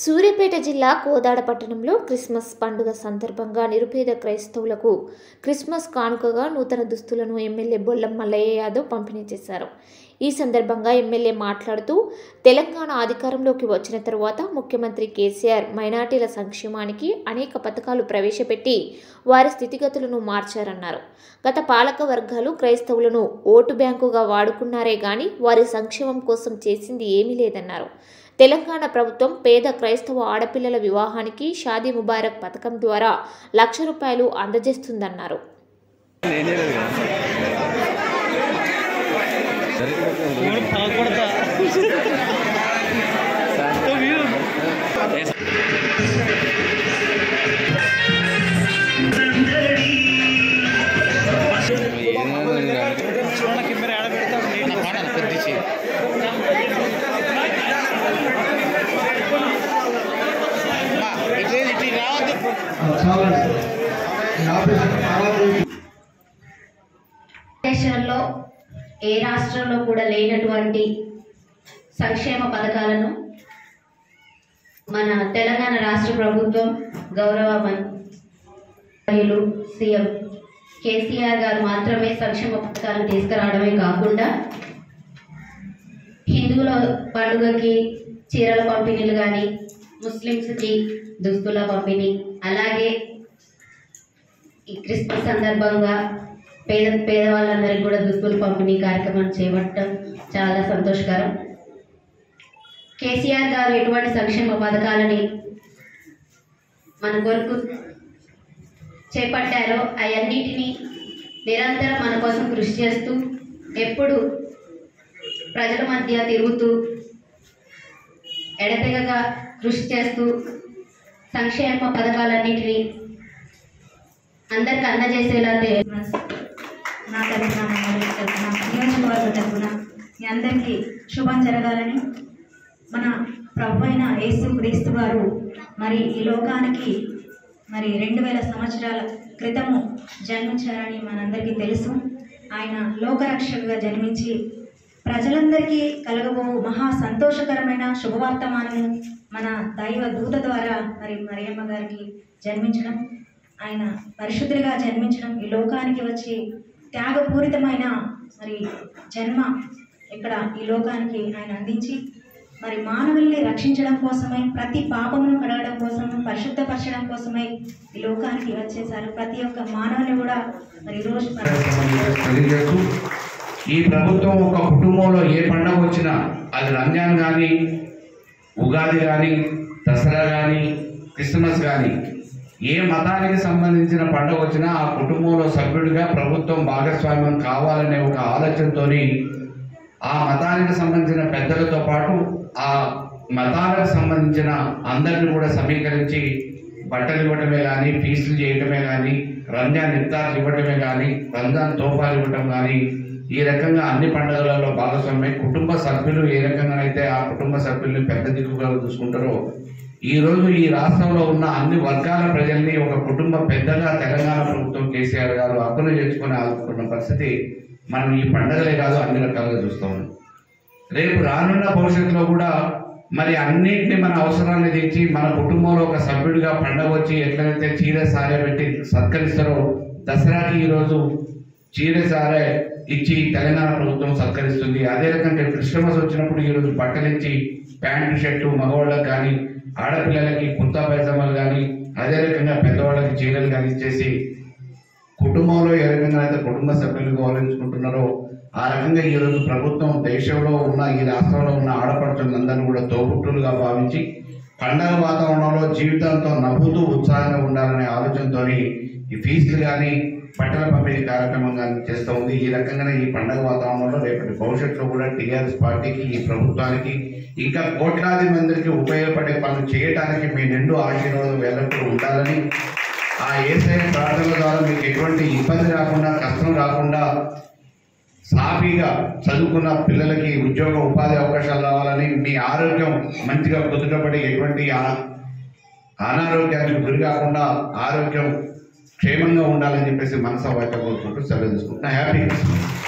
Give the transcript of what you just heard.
సూర్యాపేట జిల్లా కోదాడ పట్టణంలో క్రిస్మస్ పండుగ సందర్భంగా నిరుపేద క్రైస్తవులకు క్రిస్మస్ కానుకగా నూతన దుస్తులను ఎమ్మెల్యే బొల్లం మల్లయ్య యాదవ్ పంపిణీ చేశారు ఈ సందర్భంగా ఎమ్మెల్యే మాట్లాడుతూ తెలంగాణ అధికారంలోకి వచ్చిన తరువాత ముఖ్యమంత్రి కేసీఆర్ మైనార్టీల సంక్షేమానికి అనేక పథకాలు ప్రవేశపెట్టి వారి స్థితిగతులను మార్చారన్నారు గత పాలక వర్గాలు క్రైస్తవులను ఓటు బ్యాంకుగా వాడుకున్నారే గాని వారి సంక్షేమం కోసం చేసింది ఏమీ లేదన్నారు తెలంగాణ ప్రభుత్వం పేద క్రైస్తవ ఆడపిల్లల వివాహానికి షాదీ ముబారక్ పథకం ద్వారా లక్ష రూపాయలు అందజేస్తుందన్నారు పగకొడతా కెమెరా ఆడ పెడతాం చాలా యాభై శాతం దేశంలో ఏ రాష్ట్రంలో కూడా లేనటువంటి సంక్షేమ పథకాలను మన తెలంగాణ రాష్ట్ర ప్రభుత్వం గౌరవ మంత్రులు సీఎం కేసీఆర్ గారు మాత్రమే సంక్షేమ పథకాలను తీసుకురావడమే కాకుండా హిందువుల పండుగకి చీరల పంపిణీలు కానీ ముస్లిమ్స్కి దుస్తుల పంపిణీ అలాగే ఈ క్రిస్మస్ సందర్భంగా పేద పేదవాళ్ళందరికీ కూడా దుస్తులు పంపిణీ కార్యక్రమం చేపట్టడం చాలా సంతోషకరం కేసీఆర్ గారు ఎటువంటి సంక్షేమ పథకాలని మన కొరకు చేపట్టారో అవన్నిటినీ నిరంతరం మన కోసం కృషి చేస్తూ ఎప్పుడు ప్రజల మధ్య తిరుగుతూ ఎడతెగగా కృషి చేస్తూ సంక్షేమ పథకాలన్నింటినీ అందరికి అందజేసేలా తే- నా తరఫున మా ఊరి తరఫున నియోజకవర్గ తరఫున మీ అందరికీ శుభం జరగాలని మన ప్రభు అయిన యేసు క్రీస్తు గారు మరి ఈ లోకానికి మరి రెండు వేల సంవత్సరాల క్రితము జన్మించారని మనందరికీ తెలుసు ఆయన లోకరక్షకుగా జన్మించి ప్రజలందరికీ కలగబో మహా సంతోషకరమైన శుభవర్తమానము మన దైవ దూత ద్వారా మరి మరియమ్మ గారికి జన్మించడం ఆయన పరిశుద్ధుడిగా జన్మించడం ఈ లోకానికి వచ్చి త్యాగపూరితమైన మరి జన్మ ఇక్కడ ఈ లోకానికి ఆయన అందించి మరి మానవుల్ని రక్షించడం కోసమై ప్రతి పాపమును కడగడం కోసం పరిశుద్ధపరచడం కోసమై ఈ లోకానికి వచ్చేసారు ప్రతి ఒక్క మానవుని కూడా మరి ఈరోజు తెలియజేస్తూ ఈ ప్రభుత్వం ఒక కుటుంబంలో ఏ పండగ వచ్చినా అది రంజాన్ కానీ ఉగాది కానీ దసరా కానీ క్రిస్మస్ కానీ ఏ మతానికి సంబంధించిన పండుగ వచ్చినా ఆ కుటుంబంలో సభ్యుడిగా ప్రభుత్వం భాగస్వామ్యం కావాలనే ఒక ఆలోచనతోని ఆ మతానికి సంబంధించిన పెద్దలతో పాటు ఆ మతాలకు సంబంధించిన అందరిని కూడా సమీకరించి బట్టలు ఇవ్వటమే కానీ ఫీజులు చేయటమే కానీ రంజాన్ ఇఫ్తార్లు ఇవ్వటమే కానీ రంజాన్ తోఫాలు ఇవ్వటం కానీ ఈ రకంగా అన్ని పండుగలలో భాగస్వామ్యం కుటుంబ సభ్యులు ఏ రకంగా అయితే ఆ కుటుంబ సభ్యుల్ని పెద్ద దిక్కుగా చూసుకుంటారో ఈ రోజు ఈ రాష్ట్రంలో ఉన్న అన్ని వర్గాల ప్రజల్ని ఒక కుటుంబ పెద్దగా తెలంగాణ ప్రభుత్వం కేసీఆర్ గారు అప్పులు చేసుకుని ఆదుకున్న పరిస్థితి మనం ఈ పండుగలే కాదు అన్ని రకాలుగా చూస్తూ ఉన్నాం రేపు రానున్న భవిష్యత్తులో కూడా మరి అన్నింటినీ మన అవసరాన్ని తెచ్చి మన కుటుంబంలో ఒక సభ్యుడిగా పండగ వచ్చి ఎట్లయితే చీర సారే పెట్టి సత్కరిస్తారో దసరాకి ఈరోజు చీర సారే ఇచ్చి తెలంగాణ ప్రభుత్వం సత్కరిస్తుంది అదే రకంగా క్రిస్టమస్ వచ్చినప్పుడు ఈరోజు బట్టలు ఇచ్చి ప్యాంటు షర్టు మగవాళ్ళకి కానీ ఆడపిల్లలకి కుర్తా పైజామాలు కానీ అదే రకంగా పెద్దవాళ్ళకి చీరలు కానీ ఇచ్చేసి కుటుంబంలో ఏ రకంగా అయితే కుటుంబ సభ్యులు గౌరవించుకుంటున్నారో ఆ రకంగా ఈ రోజు ప్రభుత్వం దేశంలో ఉన్న ఈ రాష్ట్రంలో ఉన్న ఆడపడుచులందరినీ కూడా తోబుట్టులుగా భావించి పండగ వాతావరణంలో జీవితంతో నవ్వుతూ ఉత్సాహంగా ఉండాలనే ఆలోచనతో ఈ ఫీజులు కానీ బట్టల పంపిణీ కార్యక్రమం కానీ చేస్తూ ఉంది ఈ రకంగానే ఈ పండగ వాతావరణంలో రేపటి భవిష్యత్తులో కూడా టీఆర్ఎస్ పార్టీకి ఈ ప్రభుత్వానికి ఇంకా కోట్లాది మందికి ఉపయోగపడే పనులు చేయడానికి మీ నిండు ఆశీర్వాదం ఎల్లప్పుడూ ఉండాలని ఆ ఏసఐ ప్రార్థనల ద్వారా మీకు ఎటువంటి ఇబ్బంది రాకుండా కష్టం రాకుండా సాఫీగా చదువుకున్న పిల్లలకి ఉద్యోగ ఉపాధి అవకాశాలు రావాలని మీ ఆరోగ్యం మంచిగా కుదుటపడి ఎటువంటి ఆ- అనారోగ్యానికి గురి కాకుండా ఆరోగ్యం క్షేమంగా ఉండాలని చెప్పేసి మనసు వాయిట కోరుకుంటూ సెలవు తీసుకుంటున్నా హ్యాపీ